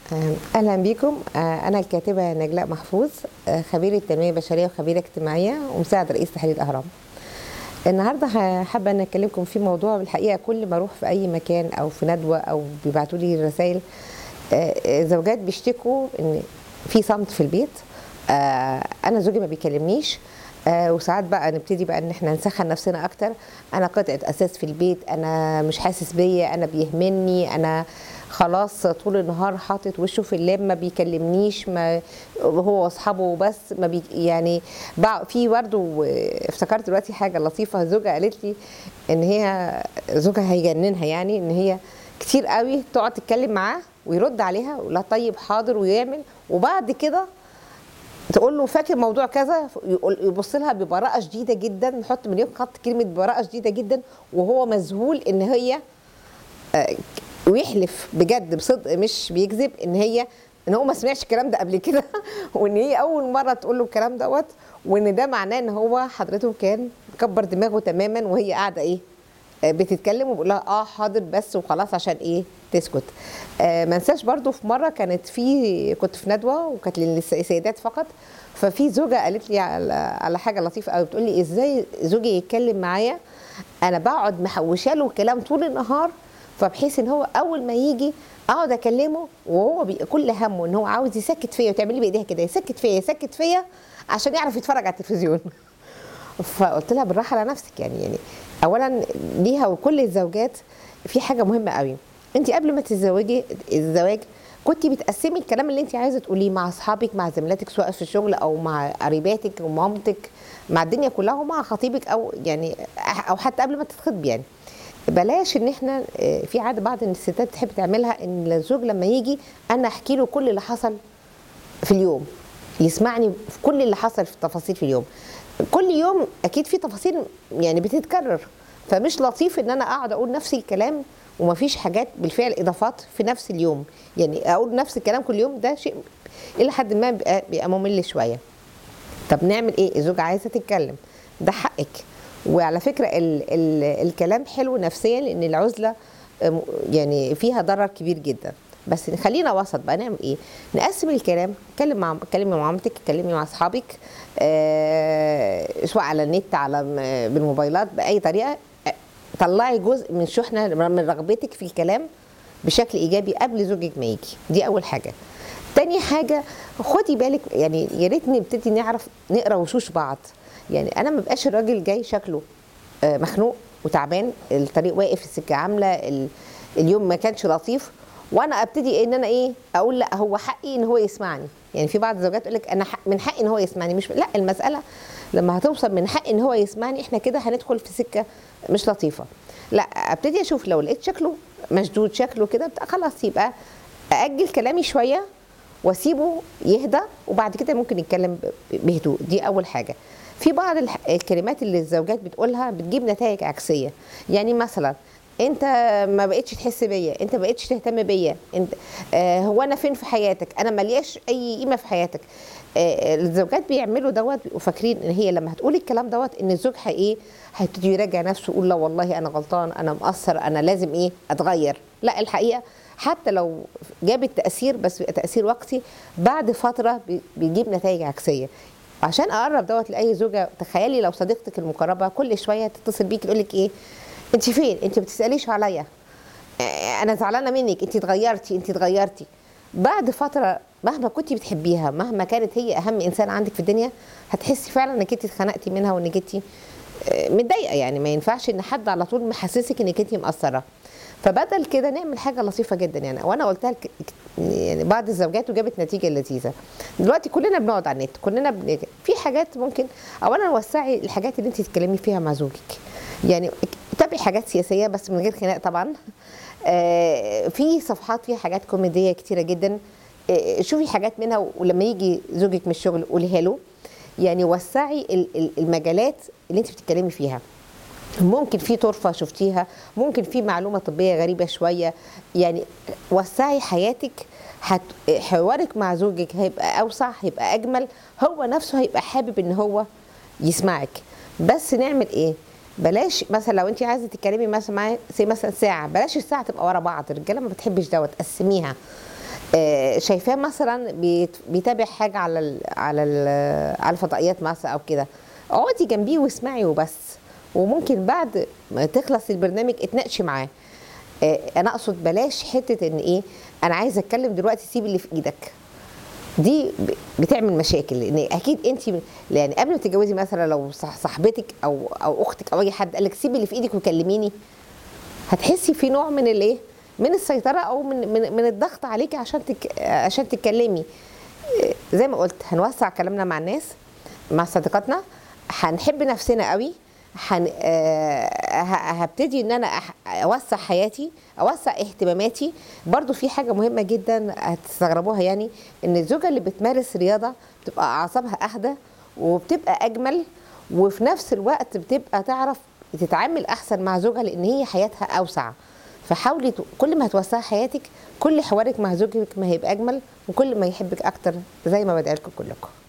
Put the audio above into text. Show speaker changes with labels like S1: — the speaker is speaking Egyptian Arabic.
S1: اهلا بيكم انا الكاتبه نجلاء محفوظ خبيره تنميه بشريه وخبيره اجتماعيه ومساعد رئيس تحرير الاهرام النهارده حابه ان اكلمكم في موضوع بالحقيقه كل ما اروح في اي مكان او في ندوه او بيبعتوا لي رسائل زوجات بيشتكوا ان في صمت في البيت انا زوجي ما بيكلمنيش وساعات بقى نبتدي بقى ان احنا نسخن نفسنا اكتر انا قطعه اساس في البيت انا مش حاسس بيا انا بيهمني انا خلاص طول النهار حاطط وشه في اللاب ما بيكلمنيش ما هو واصحابه بس ما بي يعني في برضه افتكرت دلوقتي حاجه لطيفه زوجها قالت لي ان هي زوجها هيجننها يعني ان هي كتير قوي تقعد تتكلم معاه ويرد عليها ولا طيب حاضر ويعمل وبعد كده تقول له فاكر موضوع كذا يبص لها ببراءه شديده جدا نحط مليون خط كلمه براءه شديده جدا وهو مذهول ان هي ويحلف بجد بصدق مش بيكذب ان هي ان هو ما سمعش الكلام ده قبل كده وان هي اول مره تقول له الكلام دوت وان ده معناه ان هو حضرته كان مكبر دماغه تماما وهي قاعده ايه بتتكلم وبقول لها اه حاضر بس وخلاص عشان ايه تسكت آه ما انساش برضو في مره كانت في كنت في ندوه وكانت للسيدات فقط ففي زوجه قالت لي على, على حاجه لطيفه قوي بتقول لي ازاي زوجي يتكلم معايا انا بقعد محوشه له كلام طول النهار فبحيث ان هو اول ما يجي اقعد اكلمه وهو كل همه ان هو عاوز يسكت فيا وتعمل لي بايديها كده يسكت فيا يسكت فيا عشان يعرف يتفرج على التلفزيون فقلت لها بالراحه على نفسك يعني يعني اولا ليها وكل الزوجات في حاجه مهمه قوي انت قبل ما تتزوجي الزواج كنت بتقسمي الكلام اللي انت عايزه تقوليه مع اصحابك مع زميلاتك سواء في الشغل او مع قريباتك ومامتك مع الدنيا كلها ومع خطيبك او يعني او حتى قبل ما تتخطبي يعني بلاش ان احنا في عاده بعض الستات تحب تعملها ان الزوج لما يجي انا احكي له كل اللي حصل في اليوم يسمعني في كل اللي حصل في التفاصيل في اليوم كل يوم اكيد في تفاصيل يعني بتتكرر فمش لطيف ان انا اقعد اقول نفس الكلام ومفيش حاجات بالفعل اضافات في نفس اليوم يعني اقول نفس الكلام كل يوم ده شيء الى حد ما بيبقى, بيبقى ممل شويه طب نعمل ايه الزوجه عايزه تتكلم ده حقك وعلى فكره ال ال الكلام حلو نفسيا لان العزله يعني فيها ضرر كبير جدا بس خلينا وسط بقى نعمل ايه نقسم الكلام اتكلم مع اتكلمي مع مامتك اتكلمي مع اصحابك آه سواء على النت على بالموبايلات باي طريقه طلعي جزء من شحنه من رغبتك في الكلام بشكل ايجابي قبل زوجك ما يجي دي اول حاجه تاني حاجه خدي بالك يعني يا ريت نبتدي نعرف نقرا وشوش بعض يعني انا ما بقاش الراجل جاي شكله آه مخنوق وتعبان الطريق واقف السكه عامله اليوم ما كانش لطيف وانا ابتدي ان انا ايه اقول لا هو حقي ان هو يسمعني يعني في بعض الزوجات تقول لك انا حق من حقي ان هو يسمعني مش لا المساله لما هتوصل من حقي ان هو يسمعني احنا كده هندخل في سكه مش لطيفه لا ابتدي اشوف لو لقيت شكله مشدود شكله كده خلاص يبقى ااجل كلامي شويه واسيبه يهدى وبعد كده ممكن يتكلم بهدوء دي اول حاجه في بعض الكلمات اللي الزوجات بتقولها بتجيب نتائج عكسيه يعني مثلا انت ما بقتش تحس بيا انت ما بقتش تهتم بيا انت آه هو انا فين في حياتك انا ملياش اي قيمه في حياتك آه الزوجات بيعملوا دوت بيبقوا فاكرين ان هي لما هتقول الكلام دوت ان الزوج ايه هيبتدي يراجع نفسه يقول لا والله انا غلطان انا مقصر انا لازم ايه اتغير لا الحقيقه حتى لو جابت تاثير بس بيبقى تاثير وقتي بعد فتره بيجيب نتائج عكسيه عشان اقرب دوت لاي زوجه تخيلي لو صديقتك المقربه كل شويه تتصل بيك تقول لك ايه انت فين انت ما بتساليش عليا انا زعلانه منك انت اتغيرتي انت اتغيرتي بعد فتره مهما كنت بتحبيها مهما كانت هي اهم انسان عندك في الدنيا هتحسي فعلا انك انت اتخنقتي منها وانك انت متضايقه يعني ما ينفعش ان حد على طول محسسك انك انت مقصره فبدل كده نعمل حاجه لطيفه جدا يعني وانا قلتها لك يعني بعض الزوجات وجابت نتيجه لذيذه دلوقتي كلنا بنقعد على النت كلنا بن... في حاجات ممكن اولا وسعي الحاجات اللي انت تتكلمي فيها مع زوجك يعني تابعي حاجات سياسيه بس من غير خناق طبعا آه في صفحات فيها حاجات كوميديه كتيره جدا آه شوفي حاجات منها ولما يجي زوجك من الشغل قوليها له يعني وسعي المجالات اللي انت بتتكلمي فيها ممكن في طرفة شفتيها ممكن في معلومة طبية غريبة شوية يعني وسعي حياتك هت... حوارك مع زوجك هيبقى أوسع هيبقى أجمل هو نفسه هيبقى حابب إن هو يسمعك بس نعمل إيه بلاش مثلا لو انت عايزه تتكلمي مثلا معاه زي مثلا ساعه بلاش الساعه تبقى ورا بعض الرجاله ما بتحبش دوت قسميها آه، شايفاه مثلا بيت- بيتابع حاجه على ال على ال على الفضائيات مثلا او كده اقعدي جنبيه واسمعي وبس وممكن بعد ما تخلص البرنامج اتناقشي معاه آه، انا اقصد بلاش حته ان ايه انا عايزه اتكلم دلوقتي سيب اللي في ايدك دي ب- بتعمل مشاكل لان اكيد انت يعني قبل ما تتجوزي مثلا لو صح- صاحبتك او او اختك او اي حد قال لك سيبي اللي في ايدك وكلميني هتحسي في نوع من الايه من السيطره او من من, من الضغط عليكي عشان تك عشان تتكلمي إيه، زي ما قلت هنوسع كلامنا مع الناس مع صديقاتنا هنحب نفسنا قوي هن... آه، ه- هبتدي ان انا أح- اوسع حياتي اوسع اهتماماتي برضو في حاجه مهمه جدا هتستغربوها يعني ان الزوجه اللي بتمارس رياضه بتبقى اعصابها اهدى وبتبقى اجمل وفي نفس الوقت بتبقى تعرف تتعامل احسن مع زوجها لان هي حياتها اوسع فحاولي ت- كل ما هتوسعي حياتك كل حوارك مع زوجك ما هيبقى اجمل وكل ما يحبك اكتر زي ما بدعي لكم كلكم